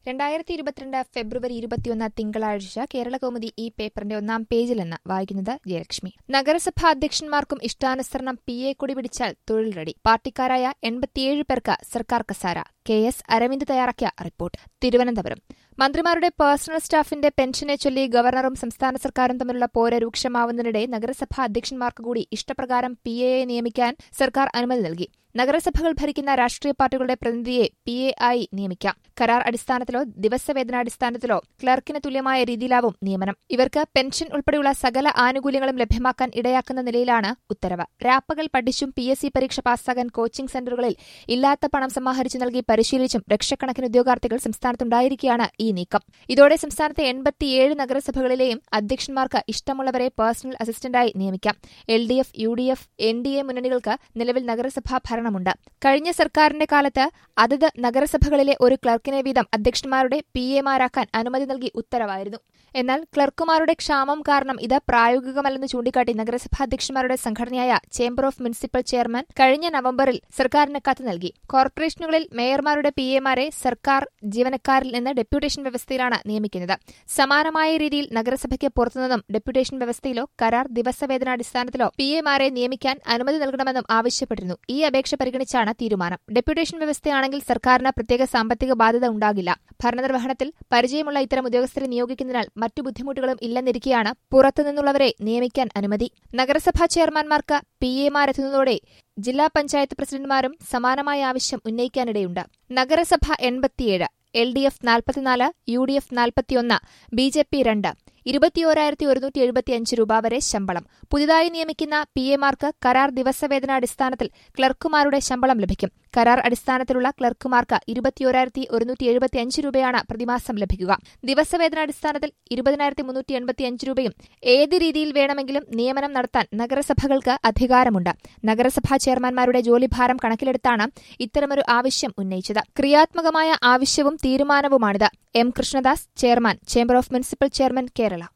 രണ്ടായിരത്തി ഇരുപത്തിരണ്ട് ഫെബ്രുവരി ഇരുപത്തിയൊന്ന് തിങ്കളാഴ്ച കേരളകൗമുദി ഈ പേപ്പറിന്റെ ഒന്നാം പേജിൽ നിന്ന് വായിക്കുന്നത് ജയലക്ഷ്മി നഗരസഭാ അധ്യക്ഷന്മാർക്കും ഇഷ്ടാനുസരണം പി എ കൊടി പിടിച്ചാൽ തൊഴിൽ റെഡി പാർട്ടിക്കാരായ എൺപത്തിയേഴ് പേർക്ക് സർക്കാർ കസാര കെ എസ് അരവിന്ദ് തയ്യാറാക്കിയ റിപ്പോർട്ട് തിരുവനന്തപുരം മന്ത്രിമാരുടെ പേഴ്സണൽ സ്റ്റാഫിന്റെ പെൻഷനെ ചൊല്ലി ഗവർണറും സംസ്ഥാന സർക്കാരും തമ്മിലുള്ള പോര് രൂക്ഷമാവുന്നതിനിടെ നഗരസഭാ അധ്യക്ഷന്മാർക്ക് കൂടി ഇഷ്ടപ്രകാരം പി എയെ നിയമിക്കാൻ സർക്കാർ അനുമതി നൽകി നഗരസഭകൾ ഭരിക്കുന്ന രാഷ്ട്രീയ പാർട്ടികളുടെ പ്രതിനിധിയെ പി എ ആയി നിയമിക്കാം കരാർ അടിസ്ഥാനത്തിലോ ദിവസവേതനാടിസ്ഥാനത്തിലോ ക്ലർക്കിന് തുല്യമായ രീതിയിലാവും നിയമനം ഇവർക്ക് പെൻഷൻ ഉൾപ്പെടെയുള്ള സകല ആനുകൂല്യങ്ങളും ലഭ്യമാക്കാൻ ഇടയാക്കുന്ന നിലയിലാണ് ഉത്തരവ് രാപ്പകൽ പഠിച്ചും പി എസ് സി പരീക്ഷ പാസ്സാകാൻ കോച്ചിംഗ് സെന്ററുകളിൽ ഇല്ലാത്ത പണം സമാഹരിച്ചു നൽകി പരിശീലിച്ചും ലക്ഷക്കണക്കിന് ഉദ്യോഗാർത്ഥികൾ സംസ്ഥാനത്തുണ്ടായിരിക്കെയാണ് ഈ നീക്കം ഇതോടെ സംസ്ഥാനത്തെ എൺപത്തിയേഴ് നഗരസഭകളിലെയും അധ്യക്ഷന്മാർക്ക് ഇഷ്ടമുള്ളവരെ പേഴ്സണൽ അസിസ്റ്റന്റായി നിയമിക്കാം L D F U D F N D A മുന്നണികൾക്ക് നിലവിൽ നഗരസഭാ ഭരണമുണ്ട് കഴിഞ്ഞ സർക്കാരിന്റെ കാലത്ത് അതത് നഗരസഭകളിലെ ഒരു ക്ലർക്കിനെ വീതം അധ്യക്ഷന്മാരുടെ പി എമാരാക്കാൻ അനുമതി നൽകി ഉത്തരവായിരുന്നു എന്നാൽ ക്ലർക്കുമാരുടെ ക്ഷാമം കാരണം ഇത് പ്രായോഗികമല്ലെന്ന് ചൂണ്ടിക്കാട്ടി നഗരസഭാ അധ്യക്ഷന്മാരുടെ സംഘടനയായ ചേംബർ ഓഫ് മുനിസിപ്പൽ ചെയർമാൻ കഴിഞ്ഞ നവംബറിൽ സർക്കാരിന് കത്ത് നൽകി കോർപ്പറേഷനുകളിൽ മേയർമാരുടെ പി എമാരെ സർക്കാർ ജീവനക്കാരിൽ നിന്ന് ഡെപ്യൂട്ടേഷൻ വ്യവസ്ഥയിലാണ് നിയമിക്കുന്നത് സമാനമായ രീതിയിൽ നഗരസഭയ്ക്ക് പുറത്തുനിന്നും ഡെപ്യൂട്ടേഷൻ വ്യവസ്ഥയിലോ കരാർ ദിവസവേതനാടിസ്ഥാനത്തിലോ പി എമാരെ നിയമിക്കാൻ അനുമതി നൽകണമെന്നും ആവശ്യപ്പെട്ടിരുന്നു ഈ അപേക്ഷ പരിഗണിച്ചാണ് തീരുമാനം ഡെപ്യൂട്ടേഷൻ വ്യവസ്ഥയാണെങ്കിൽ സർക്കാരിന് പ്രത്യേക സാമ്പത്തിക ബാധ്യത ഉണ്ടാകില്ല ഭരണനിർവഹണത്തിൽ പരിചയമുള്ള ഇത്തരം ഉദ്യോഗസ്ഥരെ നിയോഗിക്കുന്നതിനാൽ മറ്റു ബുദ്ധിമുട്ടുകളും ഇല്ലെന്നിരിക്കെയാണ് പുറത്തുനിന്നുള്ളവരെ നിയമിക്കാൻ അനുമതി നഗരസഭാ ചെയർമാൻമാർക്ക് പി എമാരെത്തുന്നതോടെ ജില്ലാ പഞ്ചായത്ത് പ്രസിഡന്റുമാരും സമാനമായ ആവശ്യം ഉന്നയിക്കാനിടയുണ്ട് നഗരസഭ എൺപത്തിയേഴ് എൽ ഡി എഫ് നാൽപ്പത്തിനാല് യു ഡി എഫ് നാൽപ്പത്തിയൊന്ന് ബി ജെ പി രണ്ട് ഇരുപത്തിയോരായിരത്തി ഒരുന്നൂറ്റി എഴുപത്തിയഞ്ച് രൂപ വരെ ശമ്പളം പുതിയതായി നിയമിക്കുന്ന പി എമാർക്ക് കരാർ ദിവസവേതനാടിസ്ഥാനത്തിൽ ക്ലർക്കുമാരുടെ ശമ്പളം ലഭിക്കും കരാർ അടിസ്ഥാനത്തിലുള്ള ക്ലർക്കുമാർക്ക് ഇരുപത്തിയോരായിരത്തി ഒരുന്നൂറ്റി എഴുപത്തിയഞ്ച് രൂപയാണ് പ്രതിമാസം ലഭിക്കുക ദിവസവേതനാടിസ്ഥാനത്തിൽ ഇരുപതിനായിരത്തി മുന്നൂറ്റി എൺപത്തിയഞ്ച് രൂപയും ഏത് രീതിയിൽ വേണമെങ്കിലും നിയമനം നടത്താൻ നഗരസഭകൾക്ക് അധികാരമുണ്ട് നഗരസഭാ ചെയർമാൻമാരുടെ ജോലിഭാരം കണക്കിലെടുത്താണ് ഇത്തരമൊരു ആവശ്യം ഉന്നയിച്ചത് ക്രിയാത്മകമായ ആവശ്യവും തീരുമാനവുമാണിത് M Krishnadas chairman chamber of municipal chairman Kerala